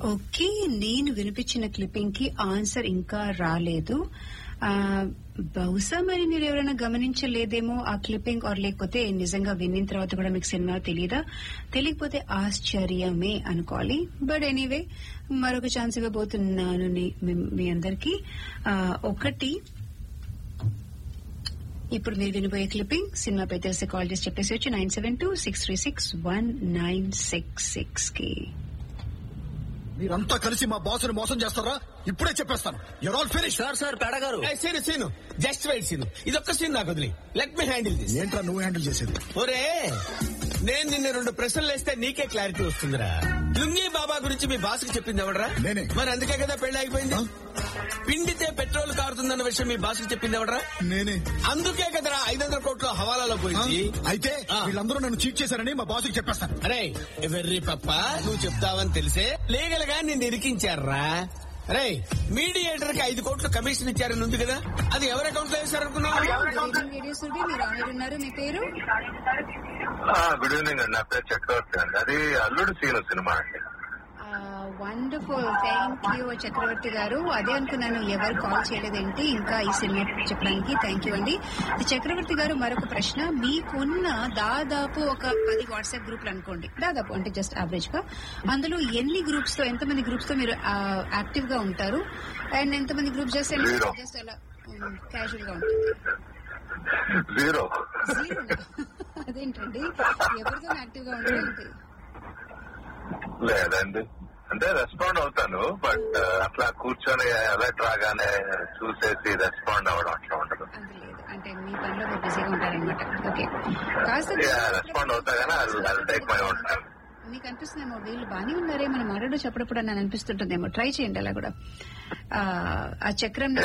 Okay నేను వినిపించిన clipping కి ఆన్సర్ ఇంకా రాలేదు ఆ, బహుశా మరి మీరు ఎవరైనా గమనించలేదేమో ఆ క్లిప్పింగ్ ఆర్ లేకపోతే నిజంగా విన్న తర్వాత కూడా మీకు సినిమా తెలియదా తెలియకపోతే ఆశ్చర్యమే అనుకోవాలి బట్ ఎనీవే మరొక ఛాన్స్ ఇవ్వబోతున్నాను ని- మీ- మీ అందరికి ఒకటి ఇప్పుడు మీరు వినబోయే క్లిప్పింగ్ సినిమా పై తెలిసి కాల్ చేసి చెప్పేసి వచ్చి nine seven two six three six one nine six six కి మీరంతా కలిసి మా బాసుని మోసం చేస్తారా ఇప్పుడే చెప్పేస్తాను you're all finish sir sir పేడ గారు సీను సీను జస్ట్ వెయిట్ సీను ఇదొక్క సీన్ నాకు వదిలి లెట్ మీ హ్యాండిల్ దిస్ ఏంట్రా నువ్వు హ్యాండిల్ చేసేది ఒరే నేను నిన్న రెండు ప్రశ్నలు వేస్తే నీకే క్లారిటీ వస్తుందిరా లుంగీ బాబా గురించి మీ బాస్ కి చెప్పింది ఎవడరా నేనే. మరి అందుకే కదా పెళ్లి అయిపోయింది ఆ? పిండితే పెట్రోల్ కారుతుందన్న విషయం మీ బాస్ కి చెప్పింది ఎవడరా నేనే అందుకే కదరా ఐదు వందల కోట్ల హవాలాలో ఆ? పోయింది అయితే ఆ. వీళ్ళందరూ నన్ను చీట్ చేశారని మా బాసుకి చెప్పేస్తాను అరే వెర్రి పప్ప నువ్వు చెప్తావని తెలిసే లీగల్ గా నిన్ను ఇరికించారా అరే మీడియేటర్ కి ఐదు కోట్లు కమిషన్ ఇచ్చారని ఉంది కదా అది ఎవరి అకౌంట్ లో వేశారనుకున్నావు రేడియో సురభి మీరు ఆనర్ ఉన్నారు మీ పేరు గుడ్ ఈవినింగ్ అండి నా పేరు చక్రవర్తి అండి అది అల్లుడు సీను సినిమా అండి వండర్ఫుల్ థ్యాంక్ యూ చక్రవర్తి గారు అదే అనుకున్నాను ఎవరు కాల్ చేయలేదేంటి ఇంకా ఈ సినిమా చెప్పడానికి థ్యాంక్ యూ అండి ఈ చక్రవర్తి గారు మరొక ప్రశ్న మీకున్న దాదాపు ఒక పది వాట్సాప్ గ్రూపులు అనుకోండి దాదాపు అంటే జస్ట్ యావరేజ్ గా అందులో ఎన్ని గ్రూప్స్ తో ఎంతమంది గ్రూప్స్ తో మీరు యాక్టివ్ గా ఉంటారు అండ్ ఎంతమంది గ్రూప్స్ చేస్తే Zero. జస్ట్ అలా క్యాజువల్ గా ఉంటుంది జీరో Zero నా? అదేంటండి ఎవరితో యాక్టివ్ గా ఉంటారు ఏంటి లేదండి అంటే రెస్పాండ్ అవుతాను బట్ అట్లా కూర్చొని అలర్ట్ రాగానే చూసేసి రెస్పాండ్ అవ్వడం అట్లా ఉండదు అంత లేదు అంటే మీ పనిలో మీరు బిజీగా ఉంటారనమాట ఓకే కాస్త రెస్పాండ్ అవుతా కానీ అది టేక్ మై ఓన్ టైం మీకు అనిపిస్తుందేమో వీళ్ళు బాగానే ఉన్నారే మనం మాట్లాడు చెప్పడప్పుడు అని అనిపిస్తుంటుందేమో ట్రై చేయండి అలా కూడా ఆ, ఆ చక్రం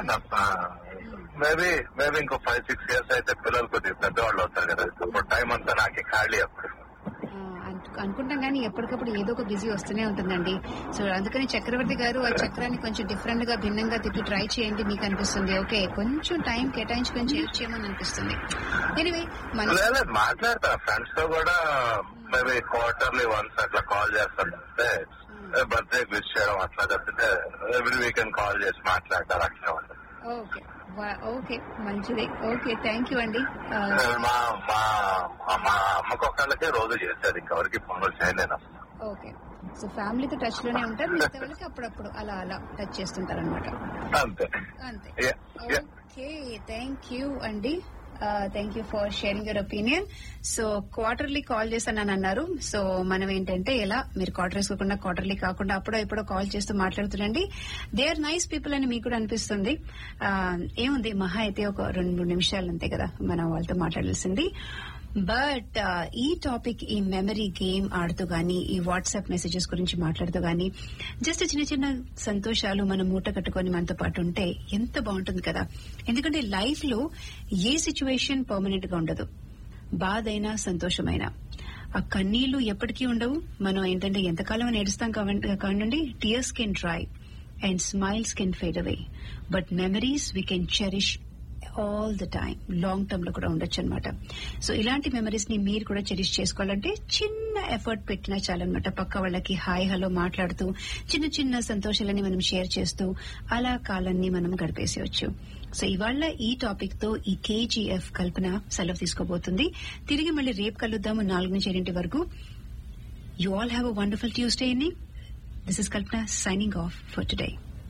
మేబీ మేబీ ఇంకో ఫైవ్ సిక్స్ ఇయర్స్ అయితే పిల్లలు కొద్దిగా పెద్దవాళ్ళు అవుతారు కదా ఇప్పుడు టైం అంతా నాకు ఖాళీ అప్పుడు ఆ, అను- అనుకుంటాం కానీ ఎప్పటికప్పుడు ఏదో ఒక బిజీ వస్తూనే ఉంటుందండి సో అందుకని చక్రవర్తి గారు ఆ చక్రాన్ని కొంచెం డిఫరెంట్ గా భిన్నంగా తిప్పి ట్రై చేయండి మీకు అనిపిస్తుంది ఓకే కొంచెం టైం కేటాయించుకొని చేయొచ్చేమో అని అనిపిస్తుంది ఎనివే మన లేదు మాట్లాడతా ఫ్రెండ్స్ తో కూడా మేబీ క్వార్టర్లీ వన్స్ అట్లా కాల్ చేస్తాను అంటే బర్త్డే విష్ చేయడం అట్లా తప్పితే ఎవ్రీ వీకెండ్ కాల్ చేసి మాట్లాడతారు అట్లా ఉంటుంది ఓకే వా- ఓకే మంచిది ఓకే థ్యాంక్ యూ అండి ఆ, మా మా మా అమ్మకు ఒక్కళ్ళకే రోజు చేసేది ఇంకెవరికి ఫోన్లు చేయలేను అసలు ఓకే సో ఫ్యామిలీతో టచ్ లోనే ఉంటారు మిగతా వాళ్ళకి అప్పుడప్పుడు అలా అలా టచ్ చేస్తుంటారు అనమాట అంతే అంతే Yeah, yeah. Okay thank you అండి thank you for sharing your opinion so quarterly call చేశానని అన్నారు సో మనం ఏంటంటే ఇలా మీరు క్వార్టర్ వేసుకోకుండా క్వార్టర్లీ కాకుండా అప్పుడో ఎప్పుడో కాల్ చేస్తూ మాట్లాడుతుండండి దే ఆర్ నైస్ పీపుల్ అని మీకు కూడా అనిపిస్తుంది ఆ, ఏముంది మహా అయితే ఒక రెండు మూడు నిమిషాలు అంతే కదా మనం వాళ్ళతో మాట్లాడాల్సింది బట్ ఈ టాపిక్ ఈ మెమరీ గేమ్ ఆడుతూ గానీ ఈ వాట్సాప్ మెసేజెస్ గురించి మాట్లాడుతూ గానీ జస్ట్ చిన్న చిన్న సంతోషాలు మనం మూట కట్టుకొని మనతో పాటు ఉంటే ఎంత బాగుంటుంది కదా ఎందుకంటే లైఫ్ లో ఏ సిచ్యువేషన్ పర్మనెంట్ గా ఉండదు బాధైనా సంతోషమైనా ఆ కన్నీళ్లు ఎప్పటికీ ఉండవు మనం ఏంటంటే ఎంతకాలం అని ఏడుస్తాం కావండి tears can dry and smiles can fade away but memories we can cherish all the time long term లో కూడా ఉండొచ్చు అనమాట సో ఇలాంటి మెమరీస్ ని మీరు కూడా చెరిష్ చేసుకోవాలంటే చిన్న ఎఫర్ట్ పెట్టినా చాలన్నమాట పక్క వాళ్ళకి హాయ్ హలో మాట్లాడుతూ చిన్న చిన్న సంతోషాలని మనం షేర్ చేస్తూ అలా కాలాన్ని మనం గడిపేసేయచ్చు సో ఇవాళ ఈ టాపిక్ తో ఈ కేజీఎఫ్ కల్పన సెలవు తీసుకోబోతుంది తిరిగి మళ్ళీ రేపు కలుద్దాము నాలుగు నుంచి ఎనింటి వరకు you all have a wonderful Tuesday ఎన్ని this is Kalpana signing off for today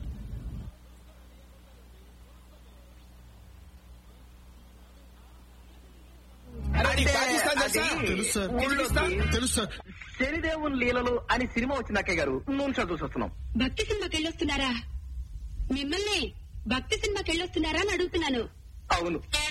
అది పాకిస్తాన్ తెలుసా? తెలుసు సార్ పాకిస్తాన్? తెలుసు సార్ శనిదేవుని లీలలు అని సినిమా వచ్చింది అక్కయ్య గారు నూనె షా చూసి వస్తున్నాం భక్తి సినిమాకి వెళ్ళొస్తున్నారా మిమ్మల్ని భక్తి సినిమాకి వెళ్ళొస్తున్నారా అని అడుగుతున్నాను అవును